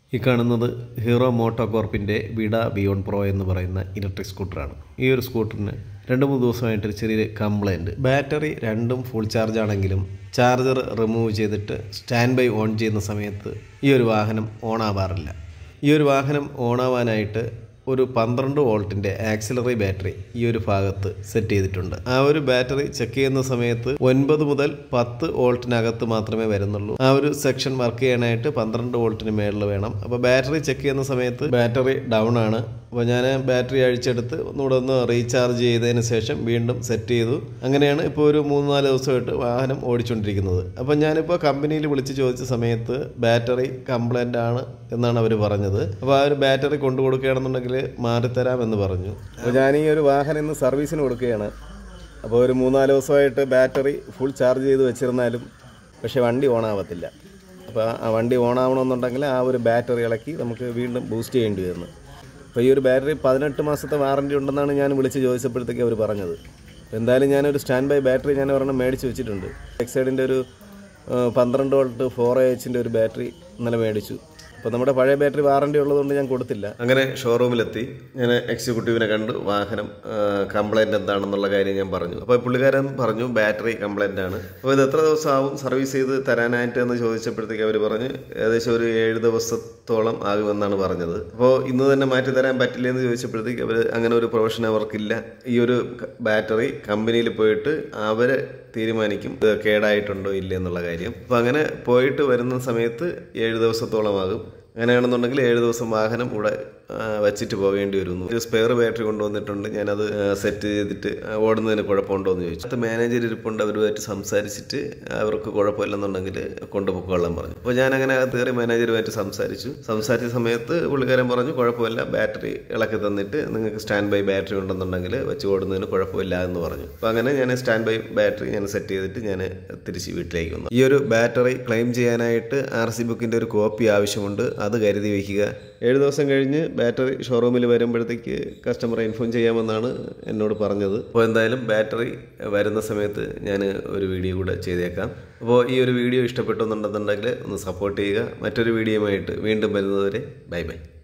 ഈ കാണുന്നത് Hero Moto കോർപ്പിൻ്റെ വിഡ ബിയോൺ പ്രോ എന്ന് പറയുന്ന ഇലക്ട്രിക് സ്കൂട്ടറാണ് ഈ ഒരു സ്കൂട്ടറിന് രണ്ട് മൂന്ന് ദിവസമായിട്ട് ഒരു ചെറിയൊരു കംപ്ലൈൻറ്റ് ബാറ്ററി രണ്ടും ഫുൾ ചാർജ് ആണെങ്കിലും ചാർജർ റിമൂവ് ചെയ്തിട്ട് സ്റ്റാൻഡ് ബൈ ഓൺ ചെയ്യുന്ന സമയത്ത് ഈ ഒരു വാഹനം ഓൺ ആവാറില്ല ഈ ഒരു വാഹനം ഓൺ ആവാനായിട്ട് ഒരു പന്ത്രണ്ട് വോൾട്ടിൻ്റെ ആക്സിലറി ബാറ്ററി ഈ ഒരു ഭാഗത്ത് സെറ്റ് ചെയ്തിട്ടുണ്ട് ആ ഒരു ബാറ്ററി ചെക്ക് ചെയ്യുന്ന സമയത്ത് ഒൻപത് മുതൽ പത്ത് വോൾട്ടിനകത്ത് മാത്രമേ വരുന്നുള്ളൂ ആ ഒരു സെക്ഷൻ വർക്ക് ചെയ്യാനായിട്ട് പന്ത്രണ്ട് വോൾട്ടിന് മേളിൽ വേണം അപ്പോൾ ബാറ്ററി ചെക്ക് ചെയ്യുന്ന സമയത്ത് ബാറ്ററി ഡൗൺ ആണ് അപ്പോൾ ഞാൻ ബാറ്ററി അഴിച്ചെടുത്ത് ഒന്നുകൂടെ ഒന്ന് റീചാർജ് ചെയ്തതിന് ശേഷം വീണ്ടും സെറ്റ് ചെയ്തു അങ്ങനെയാണ് ഇപ്പോൾ ഒരു മൂന്ന് നാല് ദിവസമായിട്ട് വാഹനം ഓടിച്ചുകൊണ്ടിരിക്കുന്നത് അപ്പോൾ ഞാനിപ്പോൾ കമ്പനിയിൽ വിളിച്ച് ചോദിച്ച സമയത്ത് ബാറ്ററി കംപ്ലൈൻ്റ് ആണ് എന്നാണ് അവർ പറഞ്ഞത് അപ്പോൾ ആ ഒരു ബാറ്ററി കൊണ്ടു കൊടുക്കുകയാണെന്നുണ്ടെങ്കിൽ മാറിത്തരാം എന്ന് പറഞ്ഞു അപ്പോൾ ഞാൻ ഈ ഒരു വാഹനം ഇന്ന് സർവീസിന് കൊടുക്കുകയാണ് അപ്പോൾ ഒരു മൂന്നാല് ദിവസമായിട്ട് ബാറ്ററി ഫുൾ ചാർജ് ചെയ്ത് വെച്ചിരുന്നാലും പക്ഷേ വണ്ടി ഓൺ ആവത്തില്ല അപ്പോൾ ആ വണ്ടി ഓൺ ആവണമെന്നുണ്ടെങ്കിൽ ആ ഒരു ബാറ്ററി ഇളക്കി നമുക്ക് വീണ്ടും ബൂസ്റ്റ് ചെയ്യേണ്ടി വരുന്നു അപ്പോൾ ഈ ഒരു ബാറ്ററി പതിനെട്ട് മാസത്തെ വാറണ്ടി ഉണ്ടെന്നാണ് ഞാൻ വിളിച്ച് ചോദിച്ചപ്പോഴത്തേക്ക് അവർ പറഞ്ഞത് അപ്പോൾ എന്തായാലും ഞാനൊരു സ്റ്റാൻഡ് ബൈ ബാറ്ററി ഞാൻ ഒരെണ്ണം മേടിച്ച് വെച്ചിട്ടുണ്ട് എക്സൈഡിൻ്റെ ഒരു ആ, പന്ത്രണ്ട് വോൾട്ട് ഫോർ എച്ചിൻ്റെ ഒരു ബാറ്ററി ഇന്നലെ മേടിച്ചു അപ്പോൾ നമ്മുടെ പഴയ ബാറ്ററി വാറണ്ടി ഉള്ളതുകൊണ്ട് ഞാൻ കൊടുത്തില്ല അങ്ങനെ ഷോറൂമിലെത്തി ഞാൻ എക്സിക്യൂട്ടീവിനെ കണ്ട് വാഹനം കംപ്ലൈൻറ്റ് എന്താണെന്നുള്ള കാര്യം ഞാൻ പറഞ്ഞു അപ്പോൾ പുള്ളിക്കാരൻ പറഞ്ഞു ബാറ്ററി കംപ്ലൈൻ്റ് ആണ് അപ്പോൾ ഇത് എത്ര ദിവസം ആവും സർവീസ് ചെയ്ത് തരാനായിട്ട് എന്ന് ചോദിച്ചപ്പോഴത്തേക്ക് അവർ പറഞ്ഞ് ഏകദേശം ഒരു ഏഴ് ദിവസത്തോളം ആകുമെന്നാണ് പറഞ്ഞത് അപ്പോൾ ഇന്ന് തന്നെ മാറ്റി തരാൻ പറ്റില്ല എന്ന് ചോദിച്ചപ്പോഴത്തേക്ക് അവർ അങ്ങനെ ഒരു പ്രൊഫഷൻ അവർക്കില്ല ഈ ഒരു ബാറ്ററി കമ്പനിയിൽ പോയിട്ട് അവർ തീരുമാനിക്കും ഇത് കേടായിട്ടുണ്ടോ ഇല്ല എന്നുള്ള കാര്യം അപ്പോൾ അങ്ങനെ പോയിട്ട് വരുന്ന സമയത്ത് ഏഴ് ദിവസത്തോളമാകും അങ്ങനെയാണെന്നുണ്ടെങ്കിൽ ഏഴ് ദിവസം വാഹനം ഇവിടെ ആ, വച്ചിട്ട് പോകേണ്ടി വരുന്നു ഒരു സ്പെയർ ബാറ്ററി കൊണ്ടുവന്നിട്ടുണ്ട് ഞാനത് സെറ്റ് ചെയ്തിട്ട് ആ, ഓടുന്നതിന് കുഴപ്പമുണ്ടോ എന്ന് ചോദിച്ചു അത് മാനേജർ ഇരിപ്പുണ്ട് അവരുമായിട്ട് സംസാരിച്ചിട്ട് അവർക്ക് കുഴപ്പമില്ലെന്നുണ്ടെങ്കിൽ കൊണ്ടുപോയിക്കൊള്ളാൻ പറഞ്ഞു അപ്പോൾ ഞാൻ അങ്ങനെ അകത്ത് കയറി മാനേജറുമായിട്ട് സംസാരിച്ചു സംസാരിച്ച സമയത്ത് പുള്ളിക്കാരൻ പറഞ്ഞു കുഴപ്പമില്ല ബാറ്ററി ഇളക്കി തന്നിട്ട് നിങ്ങൾക്ക് സ്റ്റാൻഡ് ബൈ ബാറ്ററി ഉണ്ടെന്നുണ്ടെങ്കിൽ വെച്ച് ഓടുന്നതിന് കുഴപ്പമില്ല എന്ന് പറഞ്ഞു അപ്പോൾ അങ്ങനെ ഞാൻ സ്റ്റാൻഡ് ബൈ ബാറ്ററി ഞാൻ സെറ്റ് ചെയ്തിട്ട് ഞാൻ തിരിച്ച് വീട്ടിലേക്ക് വന്നു ഈ ഒരു ബാറ്ററി ക്ലെയിം ചെയ്യാനായിട്ട് ആർ സി ബുക്കിൻ്റെ ഒരു കോപ്പി ആവശ്യമുണ്ട് അത് കരുതി വയ്ക്കുക ഏഴ് ദിവസം കഴിഞ്ഞ് ബാറ്ററി ഷോറൂമിൽ വരുമ്പോഴത്തേക്ക് കസ്റ്റമറെ ഇൻഫോം ചെയ്യാമെന്നാണ് എന്നോട് പറഞ്ഞത് അപ്പോൾ എന്തായാലും ബാറ്ററി വരുന്ന സമയത്ത് ഞാൻ ഒരു വീഡിയോ കൂടെ ചെയ്തേക്കാം അപ്പോൾ ഈ ഒരു വീഡിയോ ഇഷ്ടപ്പെട്ടെന്നുണ്ടെന്നുണ്ടെങ്കിൽ ഒന്ന് സപ്പോർട്ട് ചെയ്യുക മറ്റൊരു വീഡിയോയുമായിട്ട് വീണ്ടും വരുന്നതുവരെ ബൈ ബൈ